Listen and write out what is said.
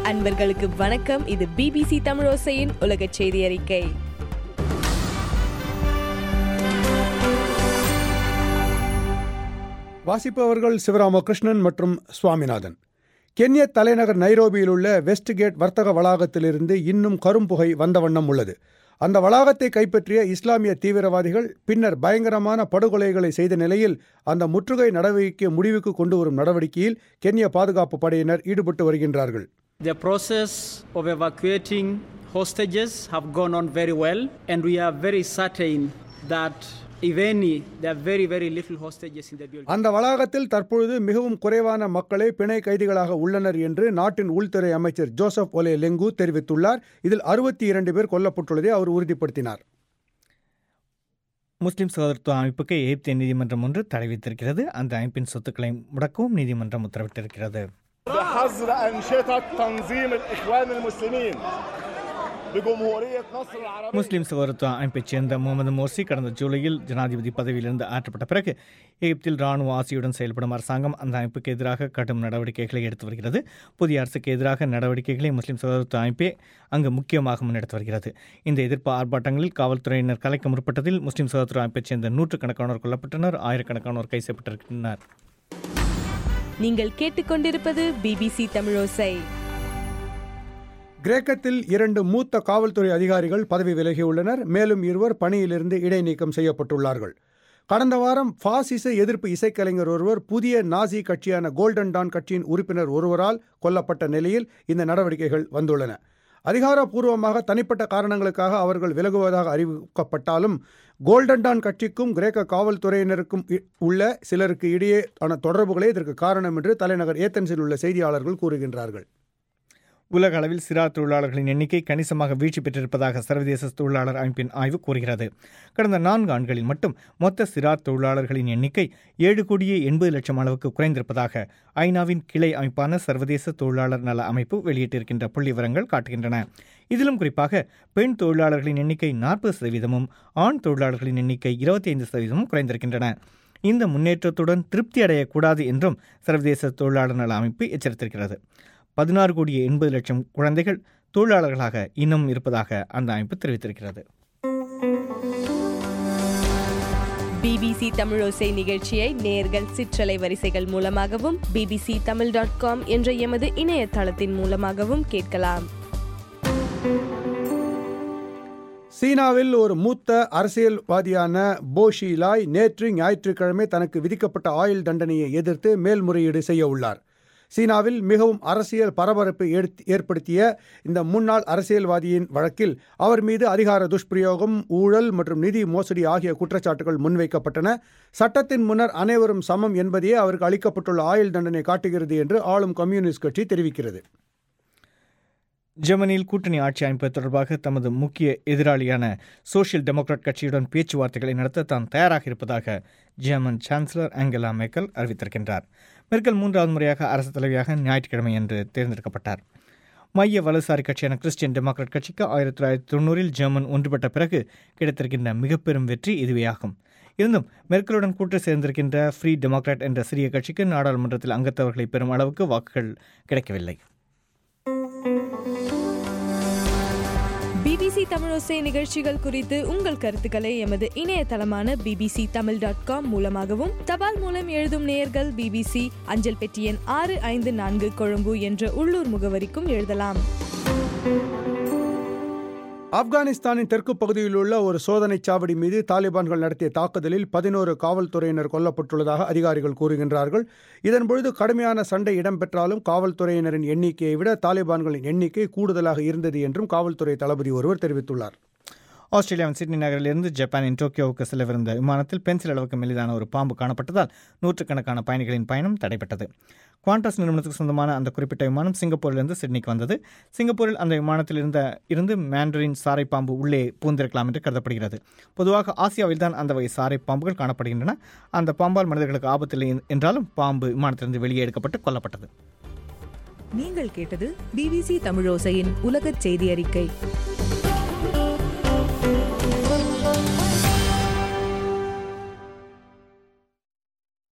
அன்பர்களுக்கு வணக்கம் இது பிபிசி தமிழோசையின் உலக செய்தி அறிக்கை வாசிப்பவர்கள் சிவராமகிருஷ்ணன் மற்றும் சுவாமிநாதன் கென்ய தலைநகர் நைரோபியில் உள்ள வெஸ்ட் கேட் வர்த்தக வளாகத்திலிருந்து இன்னும் கரும்புகை வந்த வண்ணம் உள்ளது அந்த வளாகத்தை கைப்பற்றிய இஸ்லாமிய தீவிரவாதிகள் பின்னர் பயங்கரமான படுகொலைகளை செய்த நிலையில் அந்த முற்றுகை நடவடிக்கை முடிவுக்கு கொண்டு வரும் நடவடிக்கையில் கென்ய பாதுகாப்பு படையினர் ஈடுபட்டு வருகின்றார்கள் The process of evacuating hostages have gone on very well, and we are very certain that if any, there are very, very little hostages in the building. அந்த வளாகத்தில் தற்பொழுது மிகவும் குறைவான மக்களே பிணை கைதிகளாக உள்ளனர் என்று நாட்டின் உள்துறை அமைச்சர் ஜோசப் ஒலே லெங்கு தெரிவித்துள்ளார் இதில் அறுபத்தி இரண்டு பேர் கொல்லப்பட்டுள்ளதை அவர் உறுதிப்படுத்தினார் முஸ்லிம் சகோதரத்துவ அமைப்புக்கு எகிப்திய நீதிமன்றம் ஒன்று தடை விதித்திருக்கிறது அந்த அமைப்பின் சொத்துக்களை முடக்கவும் நீதிமன்றம் உத்தரவிட்டிருக்கிறது بحظر أنشطة تنظيم الإخوان المسلمين بجمهورية نصر العربية முஸ்லிம் சகோதரத்துவ அமைப்பைச் சேர்ந்த முகமது மோர்சி கடந்த ஜூலையில் ஜனாதிபதி பதவியிலிருந்து ஆற்றப்பட்ட பிறகு எகிப்தில் ராணுவ ஆசியுடன் செயல்படும் அரசாங்கம் அந்த அமைப்புக்கு எதிராக கடும் நடவடிக்கைகளை எடுத்து வருகிறது புதிய அரசுக்கு எதிராக நடவடிக்கைகளை முஸ்லிம் சகோதரத்துவ அமைப்பே அங்கு முக்கியமாக முன்னெடுத்து வருகிறது இந்த எதிர்ப்பு ஆர்ப்பாட்டங்களில் காவல்துறையினர் கலைக்க முற்பட்டதில் முஸ்லிம் சகோதரத்துவ அமைப்பைச் சேர்ந்த நூற்றுக்கணக்கானோர் கொல்லப்பட்டனர் ஆயிரக்கணக்கானோர் கை செய்யப்பட்டிருக்கின்றனர் நீங்கள் கேட்டுக்கொண்டிருப்பது பிபிசி தமிழோசை கிரேக்கத்தில் இரண்டு மூத்த காவல்துறை அதிகாரிகள் பதவி விலகியுள்ளனர் மேலும் இருவர் பணியிலிருந்து இடைநீக்கம் செய்யப்பட்டுள்ளார்கள் கடந்த வாரம் பாசிச எதிர்ப்பு இசைக்கலைஞர் ஒருவர் புதிய நாசி கட்சியான கோல்டன் டான் கட்சியின் உறுப்பினர் ஒருவரால் கொல்லப்பட்ட நிலையில் இந்த நடவடிக்கைகள் வந்துள்ளன அதிகாரப்பூர்வமாக தனிப்பட்ட காரணங்களுக்காக அவர்கள் விலகுவதாக அறிவிக்கப்பட்டாலும் கோல்டன் டான் கட்சிக்கும் கிரேக்க காவல்துறையினருக்கும் இ- உள்ள சிலருக்கு இடையே ஆன தொடர்புகளே இதற்கு காரணம் என்று தலைநகர் ஏத்தன்ஸில் உள்ள செய்தியாளர்கள் கூறுகின்றார்கள் உலக அளவில் சிறார் தொழிலாளர்களின் எண்ணிக்கை கணிசமாக வீழ்ச்சி பெற்றிருப்பதாக சர்வதேச தொழிலாளர் அமைப்பின் ஆய்வு கூறுகிறது கடந்த நான்கு ஆண்டுகளில் மட்டும் மொத்த சிறார் தொழிலாளர்களின் எண்ணிக்கை ஏழு கோடியே எண்பது லட்சம் அளவுக்கு குறைந்திருப்பதாக ஐநாவின் கிளை அமைப்பான சர்வதேச தொழிலாளர் நல அமைப்பு வெளியிட்டிருக்கின்ற புள்ளி விவரங்கள் காட்டுகின்றன இதிலும் குறிப்பாக பெண் தொழிலாளர்களின் எண்ணிக்கை நாற்பது சதவீதமும் ஆண் தொழிலாளர்களின் எண்ணிக்கை இருபத்தி ஐந்து சதவீதமும் குறைந்திருக்கின்றன இந்த முன்னேற்றத்துடன் திருப்தி அடையக்கூடாது என்றும் சர்வதேச தொழிலாளர் நல அமைப்பு எச்சரித்திருக்கிறது பதினாறு கோடியே எண்பது லட்சம் குழந்தைகள் தொழிலாளர்களாக இன்னும் இருப்பதாக அந்த அமைப்பு தெரிவித்திருக்கிறது பிபிசி தமிழோசை நிகழ்ச்சியை நேர்கள் சிற்றலை வரிசைகள் மூலமாகவும் பிபிசி தமிழ் டாட் காம் என்ற எமது இணையதளத்தின் மூலமாகவும் கேட்கலாம் சீனாவில் ஒரு மூத்த அரசியல்வாதியான போ ஷீலாய் நேற்று ஞாயிற்றுக்கிழமை தனக்கு விதிக்கப்பட்ட ஆயுள் தண்டனையை எதிர்த்து மேல்முறையீடு செய்ய உள்ளார் சீனாவில் மிகவும் அரசியல் பரபரப்பை எடுத்- ஏற்படுத்திய இந்த முன்னாள் அரசியல்வாதியின் வழக்கில் அவர் மீது அதிகார துஷ்பிரயோகம் ஊழல் மற்றும் நிதி மோசடி ஆகிய குற்றச்சாட்டுகள் முன்வைக்கப்பட்டன சட்டத்தின் முன்னர் அனைவரும் சமம் என்பதையே அவருக்கு அளிக்கப்பட்டுள்ள ஆயுள் தண்டனை காட்டுகிறது என்று ஆளும் கம்யூனிஸ்ட் கட்சி தெரிவிக்கிறது ஜெர்மனியில் கூட்டணி ஆட்சி அமைப்பது தொடர்பாக தமது முக்கிய எதிராளியான சோஷியல் டெமோக்ராட் கட்சியுடன் பேச்சுவார்த்தைகளை நடத்த தான் தயாராக இருப்பதாக ஜெர்மன் சான்சலர் ஆங்கலா மேக்கல் அறிவித்திருக்கின்றார் மெர்க்கல் மூன்றாவது முறையாக அரசு தலைவியாக ஞாயிற்றுக்கிழமை என்று தேர்ந்தெடுக்கப்பட்டார் மைய வலதுசாரி கட்சியான கிறிஸ்டியன் டெமோக்ராட் கட்சிக்கு ஆயிரத்தி தொள்ளாயிரத்தி தொண்ணூறில் ஜெர்மன் ஒன்றுபட்ட பிறகு கிடைத்திருக்கின்ற மிகப்பெரும் வெற்றி இதுவேயாகும் இருந்தும் மெர்க்கலுடன் கூட்டு சேர்ந்திருக்கின்ற ஃப்ரீ டெமோக்ராட் என்ற சிறிய கட்சிக்கு நாடாளுமன்றத்தில் அங்கத்தவர்களை பெறும் அளவுக்கு வாக்குகள் கிடைக்கவில்லை பிபிசி தமிழோசை நிகழ்ச்சிகள் குறித்து உங்கள் கருத்துக்களை எமது இணையதளமான பிபிசி தமிழ் டாட் காம் மூலமாகவும் தபால் மூலம் எழுதும் நேயர்கள் பிபிசி அஞ்சல் பெட்டி எண் ஆறு ஐந்து நான்கு கொழும்பு என்ற உள்ளூர் முகவரிக்கும் எழுதலாம் ஆப்கானிஸ்தானின் தெற்கு பகுதியில் உள்ள ஒரு சோதனைச் சாவடி மீது தாலிபான்கள் நடத்திய தாக்குதலில் பதினோரு காவல்துறையினர் கொல்லப்பட்டுள்ளதாக அதிகாரிகள் கூறுகின்றார்கள் இதன்பொழுது கடுமையான சண்டை இடம்பெற்றாலும் காவல்துறையினரின் எண்ணிக்கையை விட தாலிபான்களின் எண்ணிக்கை கூடுதலாக இருந்தது என்றும் காவல்துறை தளபதி ஒருவர் தெரிவித்துள்ளார் ஆஸ்திரேலியாவின் சிட்னி நகரிலிருந்து ஜப்பானின் டோக்கியோவுக்கு செல்லவிருந்த விமானத்தில் பென்சில் அளவுக்கு மெலிதான ஒரு பாம்பு காணப்பட்டதால் நூற்றுக்கணக்கான பயணிகளின் பயணம் தடைப்பட்டது குவாண்டஸ் நிறுவனத்துக்கு சொந்தமான அந்த குறிப்பிட்ட விமானம் சிங்கப்பூரிலிருந்து சிட்னிக்கு வந்தது சிங்கப்பூரில் அந்த விமானத்தில் இருந்த இருந்து மேண்டரின் சாரை பாம்பு உள்ளே பூந்திருக்கலாம் என்று கருதப்படுகிறது பொதுவாக ஆசியாவில் தான் அந்த வகை சாரை பாம்புகள் காணப்படுகின்றன அந்த பாம்பால் மனிதர்களுக்கு ஆபத்தில்லை என்றாலும் பாம்பு விமானத்திலிருந்து வெளியே எடுக்கப்பட்டு கொல்லப்பட்டது நீங்கள் கேட்டது பிபிசி தமிழோசையின் உலகச் செய்தி அறிக்கை